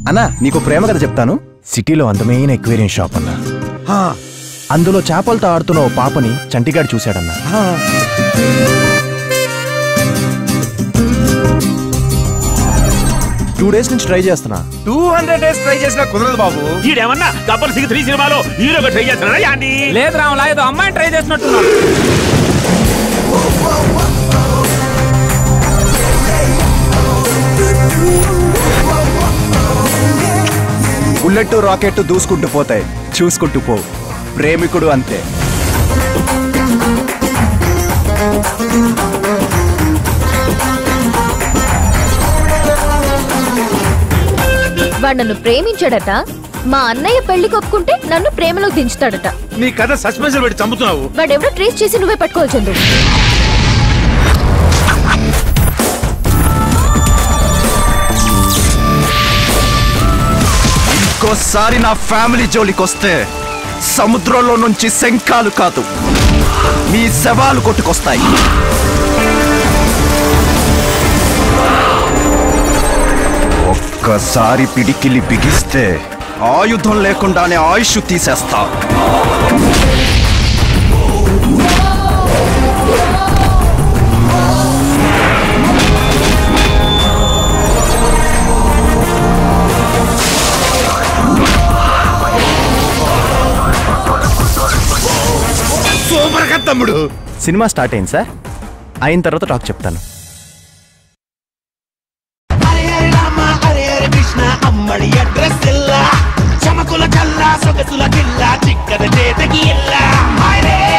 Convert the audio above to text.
అన్నా నీకు ప్రేమ కథ చెప్తాను సిటీలో అందమైన ఎక్వేరియం షాప్ అన్నా హా, అందులో చేపలతో ఆడుతున్న ఓ పాపని చంటిగాడు చూశాడన్నా హా. టూ డేస్ నుంచి ట్రై చేస్తున్నా టూ హండ్రెడ్ డేస్ ట్రై చేసినా కుదరదు బాబు ఈడేమన్నా గబ్బర్ సింగ్ త్రీ సినిమాలో హీరోగా ట్రై చేస్తున్నాడా యాండి లేదు రాములా ఏదో అమ్మాయిని ట్రై చేసినట్టున్నాడు బుల్లెట్ రాకెట్ దూసుకుంటూ పోతాయి చూసుకుంటూ పో ప్రేమికుడు అంతే వాడు నన్ను ప్రేమించాడట మా అన్నయ్య పెళ్లి కొప్పుకుంటే నన్ను ప్రేమలో దించుతాడట నీ కథ సస్పెన్స్ పెట్టి చంపుతున్నావు వాడెవడో ట్రేస్ చేసి నువ్వే పట్టుకోవాలి చందు ఇంకోసారి నా ఫ్యామిలీ జోలికి వస్తే సముద్రంలో నుంచి శంఖాలు కాదు మీ శవాలు కొట్టుకొస్తాయి ఒక్కసారి పిడికిలి బిగిస్తే ఆయుధం లేకుండానే ఆయుష్ తీసేస్తా సూపర్ కథ తమ్ముడు సినిమా స్టార్ట్ అయింది సార్ అయిన తర్వాత టాక్ చెప్తాను హరే హరే రామ హరే హరే కృష్ణ అమ్మడి అడ్రస్ ಇಲ್ಲ ಚಮಕುಲ ಕಲ್ಲ ಸೊಗಸುಲ ಕಿಲ್ಲ ಚಿಕ್ಕದ ಜೇತಗಿ ಇಲ್ಲ ಹರೇ